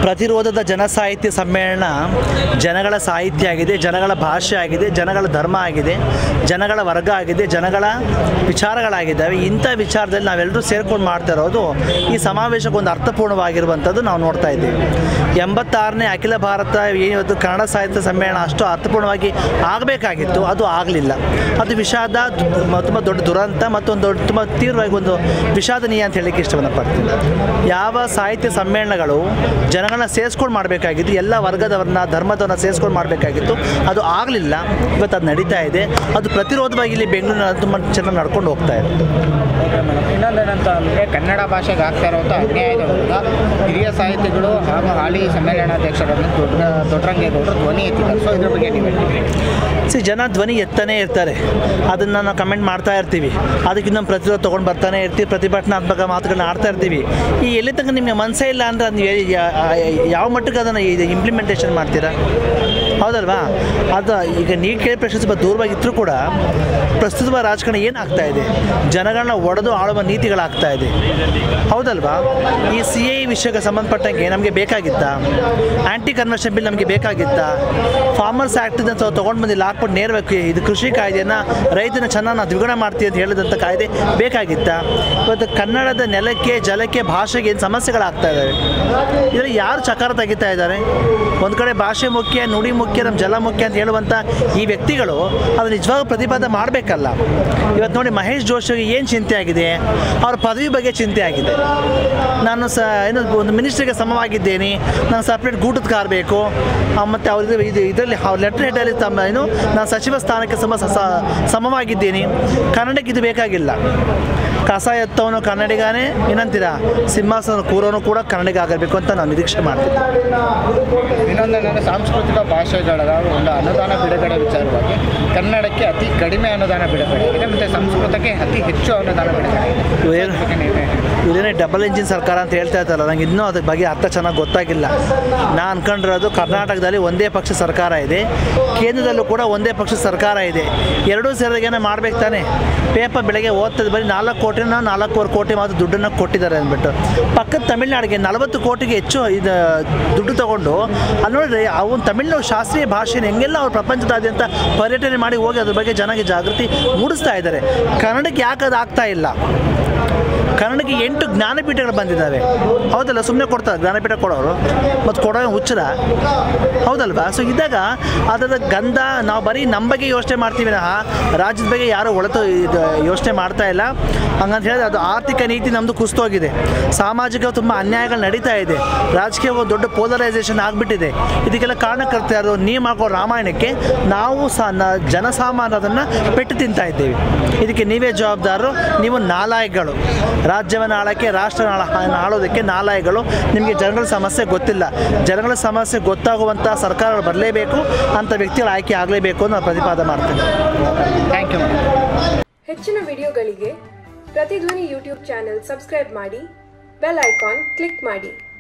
ಪ್ರತಿರೋಧದ ಜನಸಾಹಿತ್ಯ ಸಮ್ಮೇಳನ ಜನಗಳ ಸಾಹಿತ್ಯ ಆಗಿದೆ ಜನಗಳ ಭಾಷೆ ಆಗಿದೆ ಜನಗಳ ಧರ್ಮ ಆಗಿದೆ ಜನಗಳ ವರ್ಗ ಆಗಿದೆ ಜನಗಳ ವಿಚಾರಗಳಾಗಿದ್ದಾವೆ ಇಂಥ ವಿಚಾರದಲ್ಲಿ ನಾವೆಲ್ಲರೂ ಸೇರ್ಕೊಂಡು ಮಾಡ್ತಾ ಇರೋದು ಈ ಸಮಾವೇಶಕ್ಕೆ ಒಂದು ಅರ್ಥಪೂರ್ಣವಾಗಿರುವಂಥದ್ದು ನಾವು ನೋಡ್ತಾ ಇದ್ದೀವಿ ಎಂಬತ್ತಾರನೇ ಅಖಿಲ ಭಾರತ ಏನಿವತ್ತು ಕನ್ನಡ ಸಾಹಿತ್ಯ ಸಮ್ಮೇಳನ ಅಷ್ಟು ಅರ್ಥಪೂರ್ಣವಾಗಿ ಆಗಬೇಕಾಗಿತ್ತು ಅದು ಆಗಲಿಲ್ಲ ಅದು ವಿಷಾದ ತುಂಬ ದೊಡ್ಡ ದುರಂತ ಮತ್ತೊಂದು ದೊಡ್ಡ ತುಂಬ ತೀವ್ರವಾಗಿ ಒಂದು ವಿಷಾದನೀಯ ಅಂತ ಹೇಳಲಿಕ್ಕೆ ಇಷ್ಟವನ್ನು ಪಡ್ತೀನಿ ಯಾವ ಸಾಹಿತ್ಯ ಸಮ್ಮೇಳನಗಳು ಜನಗಳನ್ನ ಸೇರಿಸ್ಕೊಂಡು ಮಾಡಬೇಕಾಗಿತ್ತು ಎಲ್ಲ ವರ್ಗದವ್ರನ್ನ ಧರ್ಮದವ್ರನ್ನ ಸೇರಿಸ್ಕೊಂಡು ಮಾಡಬೇಕಾಗಿತ್ತು ಅದು ಆಗಲಿಲ್ಲ ಇವತ್ತು ಅದು ನಡೀತಾ ಇದೆ ಅದು ಪ್ರತಿರೋಧವಾಗಿ ಇಲ್ಲಿ ಬೆಂಗಳೂರಿನಲ್ಲಿ ತುಂಬ ಚೆನ್ನಾಗಿ ನಡ್ಕೊಂಡು ಹೋಗ್ತಾ ಇದೆ ಓಕೆ ಮೇಡಮ್ ಇನ್ನೊಂದೇನಂತ ಅಂದರೆ ಕನ್ನಡ ಭಾಷೆಗೆ ಆಗ್ತಾ ಇರುವಂಥ ಅನ್ಯಾಯದ ವಿರುದ್ಧ ಹಿರಿಯ ಸಾಹಿತಿಗಳು ಹಾಗೂ ಹಾಲಿ ಸಮ್ಮೇಳನಾಧ್ಯಕ್ಷರಾದ ದೊಡ್ಡ ದೊಡ್ಡರಂಗೇಗೌಡರು ಧ್ವನಿ ಎತ್ತಿದ್ದಾರೆ ಸೊ ಇದ್ರ ಬಗ್ಗೆ ನೀವು ಹೇಳ್ತೀವಿ ಸಿ ಜನ ಧ್ವನಿ ಎತ್ತಾನೇ ಇರ್ತಾರೆ ಅದನ್ನು ನಾವು ಕಮೆಂಟ್ ಮಾಡ್ತಾ ಇರ್ತೀವಿ ಅದಕ್ಕೆ ಇನ್ನೊಂದು ಪ್ರತಿರೋಧ ತೊಗೊಂಡು ಬರ್ತಾನೆ ಇರ್ತೀವಿ ಪ್ರತಿಭಟನಾತ್ಮಕ ಮಾತುಗಳನ್ನ ಆಡ್ತಾ ಇರ್ತೀವಿ ಈ ಎಲ್ಲಿ ತನಕ ನಿಮಗೆ ಮನಸ್ಸೇ ಇಲ್ಲ ಅಂದರೆ ನೀವು ಯಾ- ಯಾ- ಯಾವ ಮಟ್ಟಕ್ಕೆ ಅದನ್ನು ಇಂಪ್ಲಿಮೆಂಟೇಷನ್ ಮಾಡ್ತೀರಾ ಹೌದಲ್ವಾ ಅದು ಈಗ ನೀವು ಕೇಳಿ ಪ್ರಶ್ನೆ ಸ್ವಲ್ಪ ದೂರವಾಗಿದ್ದರೂ ಕೂಡ ಪ್ರಸ್ತುತ ರಾಜಕಾರಣ ಏನಾಗ್ತಾ ಇದೆ ಜನಗಳನ್ನ ಒಡೆದು ಆಳುವ ನೀತಿಗಳಾಗ್ತಾ ಇದೆ ಹೌದಲ್ವಾ ಈ ಸಿ ಐ ವಿಷಯಕ್ಕೆ ಸಂಬಂಧಪಟ್ಟಂಗೆ ನಮಗೆ ಬೇಕಾಗಿತ್ತಾ ಆ್ಯಂಟಿ ಕನ್ವರ್ಷನ್ ಬಿಲ್ ನಮಗೆ ಬೇಕಾಗಿತ್ತಾ ಫಾರ್ಮರ್ಸ್ ಆ್ಯಕ್ಟ್ ಅಂತ ತೊಗೊಂಡು ಬಂದು ಇಲ್ಲಿ ಹಾಕ್ಬಿಟ್ಟು ನೇರವಾಗಿ ಇದು ಕೃಷಿ ಕಾಯ್ದೆಯನ್ನು ರೈತನ ಚೆನ್ನಾಗಿ ನಾವು ದ್ವಿಗುಣ ಮಾಡ್ತೀವಿ ಅಂತ ಹೇಳಿದಂಥ ಕಾಯ್ದೆ ಬೇಕಾಗಿತ್ತಾ ಇವತ್ತು ಕನ್ನಡದ ನೆಲಕ್ಕೆ ಜಲಕ್ಕೆ ಭಾಷೆಗೆ ಏನು ಸಮಸ್ಯೆಗಳಾಗ್ತಾ ಇದ್ದಾವೆ ಇದರಲ್ಲಿ ಯಾರು ಚಕಾರ ತೆಗಿತಾ ಇದ್ದಾರೆ ಒಂದು ಕಡೆ ಭಾಷೆ ಮುಖ್ಯ ನುಡಿ ಮುಖ್ಯ ನಮ್ಮ ಜಲ ಮುಖ್ಯ ಅಂತ ಹೇಳುವಂಥ ಈ ವ್ಯಕ್ತಿಗಳು ಅದು ನಿಜವಾಗ ಪ್ರತಿಪಾದನೆ ಮಾಡಬೇಕಲ್ಲ ಇವತ್ತು ನೋಡಿ ಮಹೇಶ್ ಜೋಶಿಗೆ ಏನು ಚಿಂತೆ ಆಗಿದೆ ಅವ್ರ ಪದವಿ ಬಗ್ಗೆ ಚಿಂತೆ ಆಗಿದೆ ನಾನು ಸ ಏನು ಒಂದು ಮಿನಿಸ್ಟ್ರಿಗೆ ಸಮವಾಗಿದ್ದೇನೆ ನಾನು ಸಪ್ರೇಟ್ ಗೂಟದ ಕಾರ್ ಬೇಕು ಮತ್ತು ಅವ್ರ ಇದು ಇದರಲ್ಲಿ ಅವ್ರ ಲೆಟರ್ ಹೆಡಲ್ಲಿ ತಮ್ಮ ಏನು ನಾನು ಸಚಿವ ಸ್ಥಾನಕ್ಕೆ ಸಮ ಸ- ಸಮವಾಗಿದ್ದೀನಿ ಕನ್ನಡಕ್ಕೆ ಇದು ಬೇಕಾಗಿಲ್ಲ ಕಸ ಎತ್ತವನು ಕನ್ನಡಿಗಾನೇ ಏನಂತೀರಾ ಸಿಂಹಾಸನ ಕೂರೋನು ಕೂಡ ಕನ್ನಡಿಗ ಆಗಬೇಕು ಅಂತ ನಾವು ನಿರೀಕ್ಷೆ ಮಾಡ್ತೀವಿ ಇನ್ನೊಂದೇನೆಂದರೆ ಸಾಂಸ್ಕೃತಿಕ ಭಾಷೆಗಳ ಒಂದು ಅನುದಾನ ಬಿಡುಗಡೆ ವಿಚಾರವಾಗಿ ಕನ್ನಡಕ್ಕೆ ಅತಿ ಕಡಿಮೆ ಅನುದಾನ ಬಿಡುಗಡೆ ಆಗಿದೆ ಮತ್ತು ಸಂಸ್ಕೃತಕ್ಕೆ ಅತಿ ಹೆಚ್ಚು ಅನುದಾನ ಬಿಡುಗಡೆ ಆಗಿದೆ ಸೊ ಇದ್ರ ಬಗ್ಗೆ ನೀವು ಹೇಳಿ. ಇದೇನೇ ಡಬಲ್ ಇಂಜಿನ್ ಸರ್ಕಾರ ಅಂತ ಹೇಳ್ತಾ ಇರ್ತಾರಲ್ಲ ನಂಗೆ ಇನ್ನೂ ಅದ್ರ ಬಗ್ಗೆ ಅರ್ಥ ಚೆನ್ನಾಗಿ ಗೊತ್ತಾಗಿಲ್ಲ ನಾನು ಅನ್ಕೊಂಡಿರೋದು ಕರ್ನಾಟಕದಲ್ಲಿ ಒಂದೇ ಪಕ್ಷ ಸರ್ಕಾರ ಇದೆ ಕೇಂದ್ರದಲ್ಲೂ ಕೂಡ ಒಂದೇ ಪಕ್ಷ ಸರ್ಕಾರ ಇದೆ ಎರಡೂ ಸೇರಿದಾಗೇನೆ ಮಾಡ್ಬೇಕು ತಾನೆ ಪೇಪರ್ ಬೆಳಗ್ಗೆ ಓದ್ತದೆ ಬರೀ ನಾಲ್ಕು ಕೋಟಿನ ನಾಲ್ಕೂವರೆ ಕೋಟಿ ಮಾತ್ರ ದುಡ್ಡನ್ನು ಕೊಟ್ಟಿದ್ದಾರೆ ಅಂದ್ಬಿಟ್ಟು ಪಕ್ಕದ ತಮಿಳ್ನಾಡಿಗೆ ನಲವತ್ತು ಕೋಟಿಗೆ ಹೆಚ್ಚು ಇದು ದುಡ್ಡು ತಗೊಂಡು ಅಲ್ಲಿ ನೋಡಿದ್ರೆ ಅವನು ತಮಿಳ್ನಾಡು ಶಾಸ್ತ್ರೀಯ ಭಾಷೆನ ಹೆಂಗೆಲ್ಲ ಅವ್ರು ಪ್ರಪಂಚದಾದ್ಯಂತ ಪರ್ಯಟನೆ ಮಾಡಿ ಹೋಗಿ ಅದ್ರ ಬಗ್ಗೆ ಜನಕ್ಕೆ ಜಾಗೃತಿ ಮೂಡಿಸ್ತಾ ಇದ್ದಾರೆ ಕನ್ನಡಕ್ಕೆ ಯಾಕೆ ಅದು ಆಗ್ತಾ ಇಲ್ಲ ಕನ್ನಡಕ್ಕೆ ಎಂಟು ಜ್ಞಾನಪೀಠಗಳು ಬಂದಿದ್ದಾವೆ ಹೌದಲ್ಲ ಸುಮ್ಮನೆ ಕೊಡ್ತಾರೆ ಜ್ಞಾನಪೀಠ ಕೊಡೋರು ಮತ್ತು ಕೊಡೋ ಹುಚ್ಚರ ಹೌದಲ್ವಾ ಸೊ ಇದ್ದಾಗ ಅದರ ಗಂಧ ನಾವು ಬರೀ ನಮ್ಮ ಬಗ್ಗೆ ಯೋಚನೆ ಮಾಡ್ತೀವಿ ವಿನಃ ರಾಜ್ಯದ ಬಗ್ಗೆ ಯಾರು ಒಳತು ಇದು ಯೋಚನೆ ಮಾಡ್ತಾ ಇಲ್ಲ ಹಂಗಂತ ಹೇಳಿದ್ರೆ ಅದು ಆರ್ಥಿಕ ನೀತಿ ನಮ್ಮದು ಕುಸ್ತೋಗಿದೆ ಸಾಮಾಜಿಕ ತುಂಬ ಅನ್ಯಾಯಗಳು ನಡೀತಾ ಇದೆ ರಾಜಕೀಯ ಒಂದು ದೊಡ್ಡ ಪೋಲರೈಸೇಷನ್ ಆಗಿಬಿಟ್ಟಿದೆ ಇದಕ್ಕೆಲ್ಲ ಕಾರಣಕರ್ತರು ನೀವು ಮಾಡೋ ರಾಮಾಯಣಕ್ಕೆ ನಾವು ಸಹ ನ- ಜನಸಾಮಾನ್ಯ ಅದನ್ನು ಪೆಟ್ಟು ತಿಂತಾ ಇದ್ದೇವೆ ಇದಕ್ಕೆ ನೀವೇ ಜವಾಬ್ದಾರರು ನೀವು ನಾಲಾಯಕಗಳು ರಾಜ್ಯವನ್ನು ಆಳೋಕ್ಕೆ ರಾಷ್ಟ್ರ ಆಳ ಆಳೋದಕ್ಕೆ ನಾಲಾಯಕಗಳು ನಿಮಗೆ ಜನಗಳ ಸಮಸ್ಯೆ ಗೊತ್ತಿಲ್ಲ ಜನಗಳ ಸಮಸ್ಯೆ ಗೊತ್ತಾಗುವಂಥ ಸರ್ಕಾರಗಳು ಬರಲೇಬೇಕು ಅಂಥ ವ್ಯಕ್ತಿಗಳು ಆಯ್ಕೆ ಆಗಲೇಬೇಕು ಅಂತ ನಾನು ಪ್ರತಿಪಾದನೆ ಮಾಡ್ತೇನೆ ಥ್ಯಾಂಕ್ ಯು ಮೇಡಮ್ ಹೆಚ್ಚಿನ ವಿಡಿಯೋಗಳಿಗೆ ಪ್ರತಿಧ್ವನಿ ಯೂಟ್ಯೂಬ್ ಚಾನೆಲ್ ಸಬ್ಸ್ಕ್ರೈಬ್ ಮಾಡಿ ಬೆಲ್ ಐಕಾನ್ ಕ್ಲಿಕ್ ಮಾಡಿ